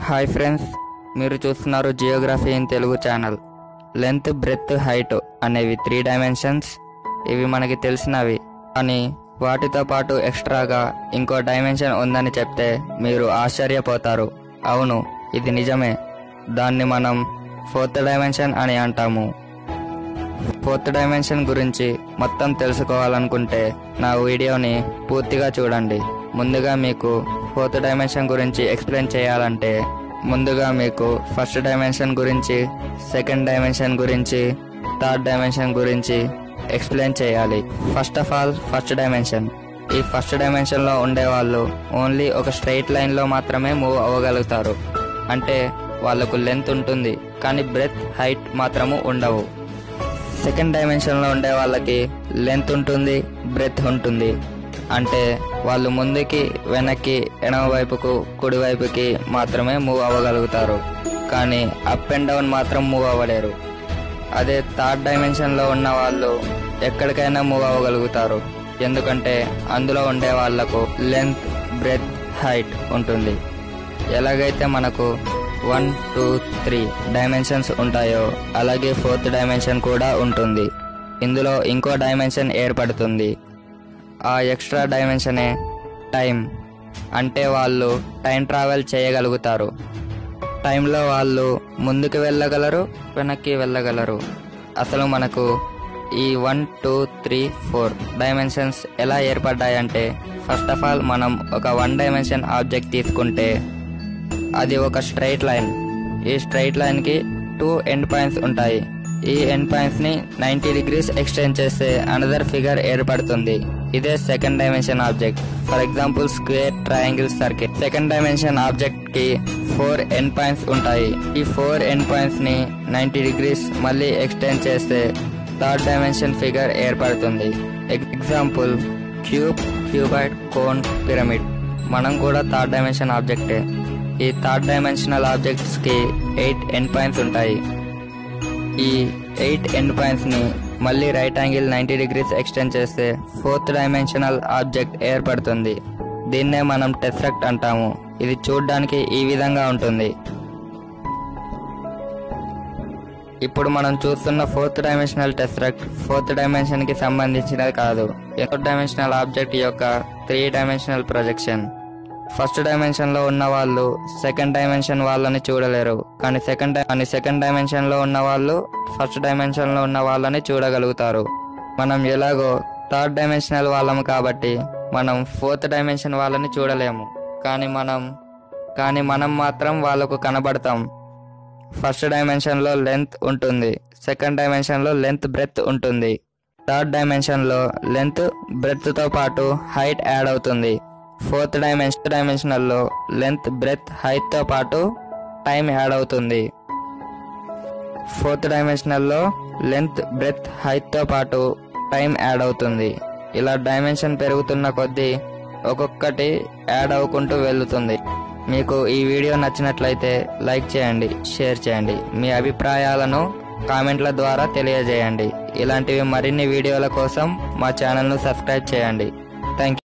hi friends మీరు చూస్తున్నారు geography in Telugu channel length breadth height అనేవి త్రీ డైమెన్షన్స్ ఇవి మనకి తెలిసినవి కానీ వాటితో పాటు ఎక్స్ట్రాగా ఇంకో డైమెన్షన్ ఉందని చెప్తే మీరు ఆశ్చర్యపోతారు అవును ఇది నిజమే దాన్ని మనం ఫోర్త్ డైమెన్షన్ అని అంటాము ఫోర్త్ డైమెన్షన్ గురించి మొత్తం తెలుసుకోవాలనుకుంటే నా వీడియోని పూర్తిగా చూడండి ముందుగా మీకు ఫోర్త్ డైమెన్షన్ గురించి ఎక్స్ప్లెయిన్ చేయాలంటే ముందుగా మీకు ఫస్ట్ డైమెన్షన్ గురించి సెకండ్ డైమెన్షన్ గురించి థర్డ్ డైమెన్షన్ గురించి ఎక్స్ప్లెయిన్ చేయాలి first of all first dimension ఈ ఫస్ట్ డైమెన్షన్లో ఉండేవాళ్ళు ఓన్లీ ఒక స్ట్రైట్ లైన్లో మాత్రమే మూవ్ అవ్వగలుగుతారు అంటే వాళ్ళకు లెంత్ ఉంటుంది కానీ బ్రెత్ హైట్ మాత్రము ఉండవు సెకండ్ డైమెన్షన్లో ఉండే వాళ్ళకి లెంత్ ఉంటుంది బ్రెత్ ఉంటుంది అంటే వాళ్ళు ముందుకి వెనక్కి ఎడమ వైపుకు కుడి వైపుకి మాత్రమే మూవ్ అవ్వగలుగుతారు కానీ అప్ అండ్ డౌన్ మాత్రం మూవ్ అవ్వలేరు అదే థర్డ్ డైమెన్షన్లో ఉన్న వాళ్ళు ఎక్కడికైనా మూవ్ అవ్వగలుగుతారు ఎందుకంటే అందులో ఉండే వాళ్లకు లెంత్ బ్రెత్ హైట్ ఉంటుంది ఎలాగైతే మనకు వన్ టూ త్రీ డైమెన్షన్స్ ఉంటాయో అలాగే ఫోర్త్ డైమెన్షన్ కూడా ఉంటుంది ఇందులో ఇంకో డైమెన్షన్ ఏర్పడుతుంది ఆ ఎక్స్ట్రా డైమెన్షనే టైం అంటే వాళ్ళు టైం ట్రావెల్ చేయగలుగుతారు టైంలో వాళ్ళు ముందుకు వెళ్ళగలరు వెనక్కి వెళ్ళగలరు అసలు మనకు ఈ one two three four dimensions ఎలా ఏర్పడ్డాయంటే ఫస్ట్ ఆఫ్ ఆల్ మనం ఒక వన్ డైమెన్షన్ ఆబ్జెక్ట్ తీసుకుంటే అది ఒక స్ట్రైట్ లైన్ ఈ స్ట్రైట్ లైన్కి టూ ఎండ్ పాయింట్స్ ఉంటాయి ఈ ఎండ్ పాయింట్స్ ని నైంటీ డిగ్రీస్ ఎక్స్టెండ్ చేస్తే అనదర్ ఫిగర్ ఏర్పడుతుంది ఇదే second dimension object for example square triangle circle second dimension object కి ఫోర్ ఎండ్ పాయింట్స్ ఉంటాయి ఈ ఫోర్ ఎండ్ పాయింట్స్ ని నైంటీ డిగ్రీస్ మళ్ళీ ఎక్స్టెండ్ చేస్తే థర్డ్ డైమెన్షన్ ఫిగర్ ఏర్పడుతుంది example cube cuboid cone pyramid మనం కూడా థర్డ్ డైమెన్షన్ ఆబ్జెక్టే ఈ థర్డ్ డైమెన్షనల్ ఆబ్జెక్ట్స్ కి ఎయిట్ ఎండ్ పాయింట్స్ ఉంటాయి ఈ ఎయిట్ ఎండ్ పాయింట్స్ ని మళ్ళీ right angle ninety degrees extend చేస్తే ఫోర్త్ డైమెన్షనల్ ఆబ్జెక్ట్ ఏర్పడుతుంది దీన్నే మనం టెస్ట్రక్ట్ అంటాము ఇది చూడడానికి ఈ విధంగా ఉంటుంది ఇప్పుడు మనం చూస్తున్న fourth dimensional tesseract fourth dimension కి సంబంధించినది కాదు ఫోర్త్ డైమెన్షనల్ ఆబ్జెక్ట్ యొక్క three dimensional projection first dimension లో ఉన్న వాళ్ళు సెకండ్ డైమెన్షన్ వాళ్ళని చూడలేరు కానీ సెకండ్ కానీ సెకండ్ డైమెన్షన్ లో ఉన్న వాళ్ళు ఫస్ట్ డైమెన్షన్ లో ఉన్న వాళ్ళని చూడగలుగుతారు మనం ఎలాగో థర్డ్ డైమెన్షనల్ వాళ్ళము కాబట్టి మనం ఫోర్త్ డైమెన్షన్ వాళ్ళని చూడలేము కానీ మనం కానీ మనం మాత్రం వాళ్ళకు కనబడతాం ఫస్ట్ డైమెన్షన్ లో లెంత్ ఉంటుంది సెకండ్ డైమెన్షన్ లో లెంత్ బ్రెత్ ఉంటుంది థర్డ్ డైమెన్షన్ లో లెంత్ బ్రెత్ తో పాటు హైట్ యాడ్ అవుతుంది ఫోర్త్ డైమెన్షన్ డైమెన్షనల్లో లెంత్ బ్రెత్ హైట్ తో పాటు టైం యాడ్ అవుతుంది ఫోర్త్ డైమెన్షనల్లో లెంత్ బ్రెత్ హైట్ తో పాటు టైం యాడ్ అవుతుంది ఇలా డైమెన్షన్ పెరుగుతున్న కొద్దీ ఒక్కొక్కటి యాడ్ అవ్వుకుంటూ వెళ్తుంది మీకు ఈ వీడియో నచ్చినట్లయితే లైక్ చేయండి షేర్ చేయండి మీ అభిప్రాయాలను కామెంట్ల ద్వారా తెలియజేయండి ఇలాంటివి మరిన్ని వీడియోల కోసం మా ఛానల్ను సబ్స్క్రైబ్ చేయండి థ్యాంక్